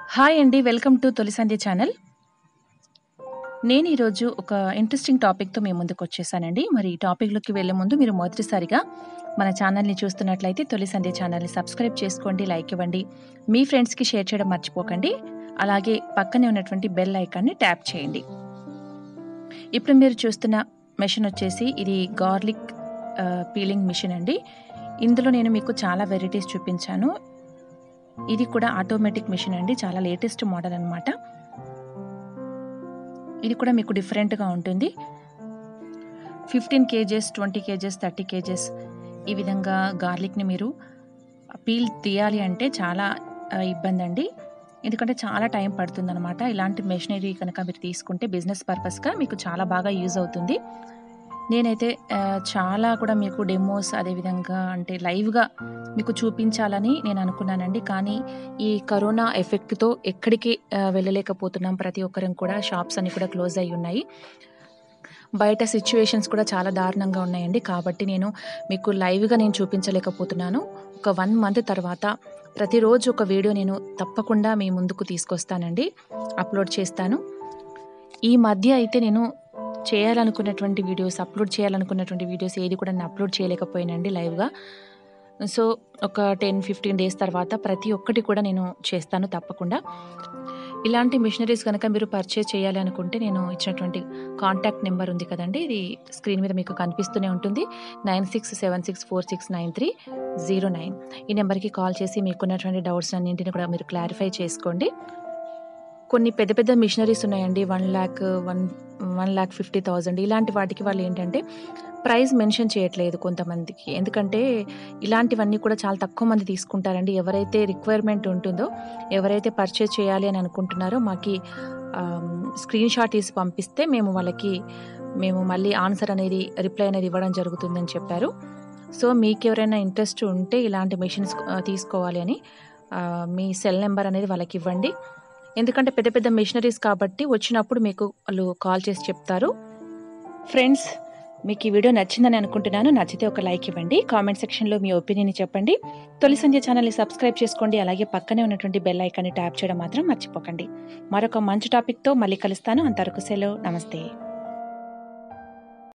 Hi అండి. Welcome to తొలి సంధ్య channel. నేను ఈరోజు ఒక ఇంట్రెస్టింగ్ టాపిక్‌తో మీ ముందుకొచ్చేసానండి. మరి ఈ టాపిక్‌లోకి వెళ్ళే ముందు మీరు మొదటిసారిగా మన ఛానల్‌ని చూస్తున్నట్లయితే తొలి సంధ్య ఛానల్‌ని సబ్స్క్రైబ్ చేసుకోండి, లైక్ ఇవ్వండి. మీ ఫ్రెండ్స్‌కి షేర్ చేయడం మర్చిపోకండి. అలాగే పక్కనే ఉన్నటువంటి బెల్ ఐకాన్‌ని ట్యాప్ చేయండి. ఇప్పుడు మీరు చూస్తున్న మెషిన్ వచ్చేసి ఇది గార్లిక్ ఆహ్, పీలింగ్ మిషన్ అండి. ఇందులో నేను మీకు చాలా వెరైటీస్ చూపించాను. ఇది కూడా ఆటోమేటిక్ మిషన్ అండి. చాలా లేటెస్ట్ మోడల్ అనమాట. ఇది కూడా మీకు డిఫరెంట్‌గా ఉంటుంది. 15 కేజెస్, 20 కేజెస్, 30 కేజెస్ ఈ విధంగా గార్లిక్‌ని మీరు పీల్ తీయాలి అంటే చాలా ఆహ్, ఇబ్బందండి. ఎందుకంటే చాలా టైం పడుతుందనమాట. ఇలాంటి మెషినరీ కనుక మీరు తీసుకుంటే బిజినెస్ పర్పస్‌గా మీకు చాలా బాగా యూజ్ అవుతుంది. నేనైతే ఆహ్, చాలా కూడా మీకు డెమోస్ అదేవిధంగా అంటే లైవ్‌గా మీకు చూపించాలని నేను అనుకున్నానండి. కానీ ఈ కరోనా ఎఫెక్ట్‌తో ఎక్కడికి ఆహ్, వెళ్ళలేకపోతున్నాం. ప్రతి ఒక్కరం కూడా షాప్స్ అన్నీ కూడా క్లోజ్ అయ్యి ఉన్నాయి. బయట సిట్యుయేషన్స్ కూడా చాలా దారుణంగా ఉన్నాయండి. కాబట్టి నేను మీకు లైవ్‌గా నేను చూపించలేకపోతున్నాను. ఒక 1 మంత్ తర్వాత ప్రతిరోజు ఒక వీడియో నేను తప్పకుండా మీ ముందుకు తీసుకొస్తానండి. అప్లోడ్ చేస్తాను. ఈ మధ్య అయితే నేను చేయాలనుకున్నటువంటి వీడియోస్, అప్లోడ్ చేయాలనుకున్నటువంటి వీడియోస్ ఏది కూడా నేను అప్లోడ్ చేయలేకపోయానండి లైవ్‌గా. సో, ఒక 10, 15 డేస్ తర్వాత ప్రతి ఒక్కటి కూడా నేను చేస్తాను తప్పకుండా. ఇలాంటి మిషనరీస్ గనక మీరు పర్చేజ్ చేయాలి అనుకుంటే నేను ఇచ్చినటువంటి కాంటాక్ట్ నెంబర్ ఉంది కదండీ! ఇది స్క్రీన్ మీద మీకు కనిపిస్తూనే ఉంటుంది. 9676469309 ఈ నెంబర్‌కి కాల్ చేసి మీకున్నటువంటి డౌట్స్ అన్నింటిని కూడా మీరు క్లారిఫై చేసుకోండి. కొన్ని పెద్ద పెద్ద మిషనరీస్ ఉన్నాయండి. 1,00,000 వన్ 1,50,000 ఇలాంటి వాటికి వాళ్ళు ఏంటంటే ప్రైస్ మెన్షన్ చేయట్లేదు కొంతమందికి. ఎందుకంటే ఇలాంటివన్నీ కూడా చాలా తక్కువ మంది తీసుకుంటారండి. ఎవరైతే రిక్వైర్మెంట్ ఉంటుందో, ఎవరైతే పర్చేజ్ చేయాలి అని అనుకుంటున్నారో మాకి ఆహ్, స్క్రీన్ షాట్ తీసి పంపిస్తే మేము వాళ్ళకి మేము మళ్ళీ ఆన్సర్ అనేది రిప్లై అనేది ఇవ్వడం జరుగుతుందని చెప్పారు. సో, మీకెవరైనా ఇంట్రెస్ట్ ఉంటే ఇలాంటి మెషిన్స్ ఆహ్, తీసుకోవాలి అని ఆహ్, మీ సెల్ నంబర్ అనేది వాళ్ళకి ఇవ్వండి. ఎందుకంటే పెద్ద పెద్ద మెషినరీస్ కాబట్టి వచ్చినప్పుడు మీకు వాళ్ళు కాల్ చేసి చెప్తారు. ఫ్రెండ్స్ మీకు ఈ వీడియో నచ్చిందని అనుకుంటున్నాను. నచ్చితే ఒక లైక్ ఇవ్వండి. కామెంట్ సెక్షన్‌లో మీ ఒపీనియన్‌ని చెప్పండి. తొలి సంధ్య ఛానల్‌ని సబ్స్క్రైబ్ చేసుకోండి. అలాగే పక్కనే ఉన్నటువంటి బెల్ ఐకాన్‌ని ట్యాప్ చేయడం మాత్రం మర్చిపోకండి. మరొక మంచి టాపిక్‌తో మళ్ళీ కలుస్తాను. అంతవరకు సెలవు. నమస్తే.